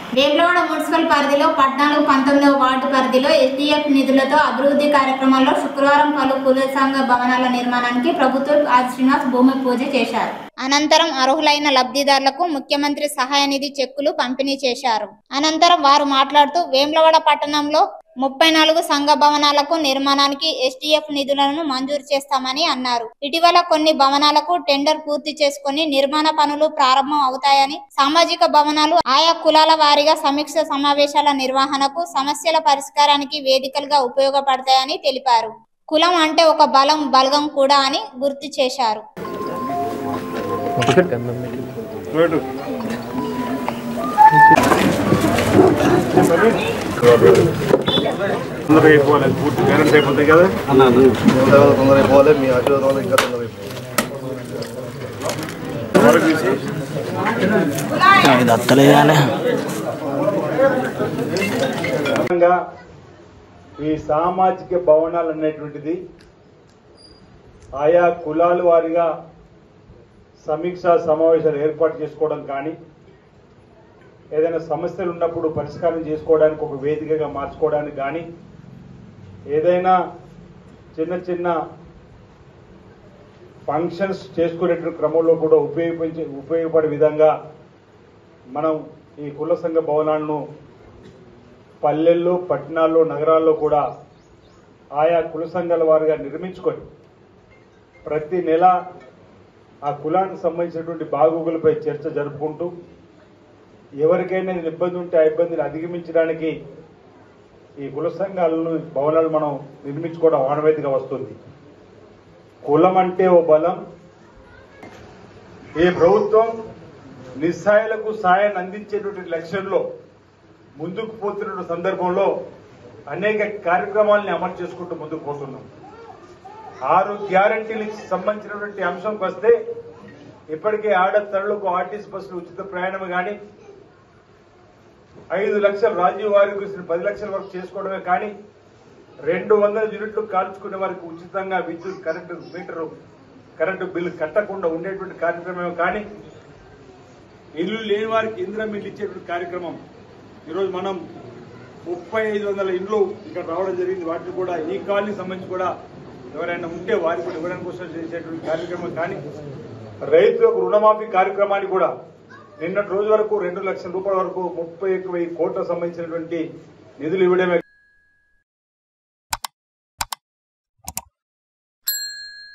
Vemulawada municipal పరిధిలో పద్నాలుగు పంతొమ్మిదవ వార్డు పరిధిలో ఎస్డీఎఫ్ నిధులతో అభివృద్ధి కార్యక్రమాల్లో శుక్రవారం పలు కుల సంఘ భవనాల నిర్మాణానికి ప్రభుత్వం ఆది శ్రీనివాస్ భూమి పూజ చేశారు అనంతరం అర్హులైన లబ్ధిదారులకు ముఖ్యమంత్రి సహాయ నిధి చెక్కులు పంపిణీ చేశారు అనంతరం వారు మాట్లాడుతూ వేములవాడ పట్టణంలో ముప్పై నాలుగు సంఘ భవనాలకు నిర్మాణానికి ఎస్టీఎఫ్ నిధులను మంజూరు చేస్తామని అన్నారు ఇటీవల కొన్ని భవనాలకు టెండర్ పూర్తి చేసుకుని నిర్మాణ పనులు ప్రారంభం అవుతాయని సామాజిక భవనాలు ఆయా కులాల వారీగా సమీక్ష సమావేశాల నిర్వహణకు సమస్యల పరిష్కారానికి వేదికలుగా ఉపయోగపడతాయని తెలిపారు కులం అంటే ఒక బలం బలగం కూడా అని గుర్తు చేశారు తొందరగా అయిపోవాలి పూర్తి గ్యారెంటీ అయిపోతాయి కదా తొందరగా తొందరగా అయిపోవాలి మీ ఆశీర్వాదం వల్ల ఇంకా తొందరగా అయిపోవాలి త్వరగా తీసి ఇది అత్తలేదానే విధంగా ఈ సామాజిక భవనాలు అనేటువంటిది ఆయా కులాల వారిగా సమీక్షా సమావేశాలు ఏర్పాటు చేసుకోవడం కానీ ఏదైనా సమస్యలు ఉన్నప్పుడు పరిష్కారం చేసుకోవడానికి ఒక వేదికగా మార్చుకోవడానికి కానీ ఏదైనా చిన్న చిన్న ఫంక్షన్స్ చేసుకునేటువంటి క్రమంలో కూడా ఉపయోగించే ఉపయోగపడే విధంగా మనం ఈ కుల సంఘ భవనాలను పల్లెల్లో పట్టణాల్లో నగరాల్లో కూడా ఆయా కుల సంఘాల వారిగా నిర్మించుకొని ప్రతి నెల ఆ కులానికి సంబంధించినటువంటి బాగోగులపై చర్చ జరుపుకుంటూ ఎవరికైనా ఏదైనా ఇబ్బంది ఉంటే ఆ ఇబ్బందిని అధిగమించడానికి ఈ కుల సంఘాలను భవనాలు మనం నిర్మించుకోవడం ఆనవాయితీగా వస్తుంది కులం అంటే ఓ బలం ఈ ప్రభుత్వం నిస్సాయులకు సాయాన్ని అందించేటువంటి లక్ష్యంలో ముందుకు పోతున్న సందర్భంలో అనేక కార్యక్రమాలని అమలు చేసుకుంటూ ముందుకు పోతున్నాం ఆరు గ్యారంటీలకు సంబంధించినటువంటి అంశంకి వస్తే ఇప్పటికే ఆడతరులకు ఆర్టీసీ బస్సులు ఉచిత ప్రయాణం కానీ ఐదు లక్షల రాజీవ్ ఆరోగ్యశ్రీ పది లక్షల వరకు చేసుకోవడమే కానీ రెండు వందల యూనిట్లు కాల్చుకునే వారికి ఉచితంగా విద్యుత్ కరెంటు మీటరు కరెంటు బిల్లు కట్టకుండా ఉండేటువంటి కార్యక్రమం కానీ ఇల్లు లేని వారికి ఇందిరా మిల్లు ఇచ్చేటువంటి కార్యక్రమం ఈరోజు మనం ముప్పై ఐదు వందల ఇండ్లు ఇక్కడ రావడం జరిగింది వాటిని కూడా ఈ కాలనీ సంబంధించి కూడా ఎవరైనా ఉంటే వారికి కూడా ఇవ్వడానికి కోసం చేసేటువంటి కార్యక్రమం కానీ రైతులకు రుణమాఫీ కార్యక్రమాన్ని కూడా నిన్నటి రోజు వరకు రెండు లక్షల రూపాయల వరకు ముప్పై ఒక్క వెయ్యి కోట్లకు సంబంధించినటువంటి నిధులు ఇవ్వడమే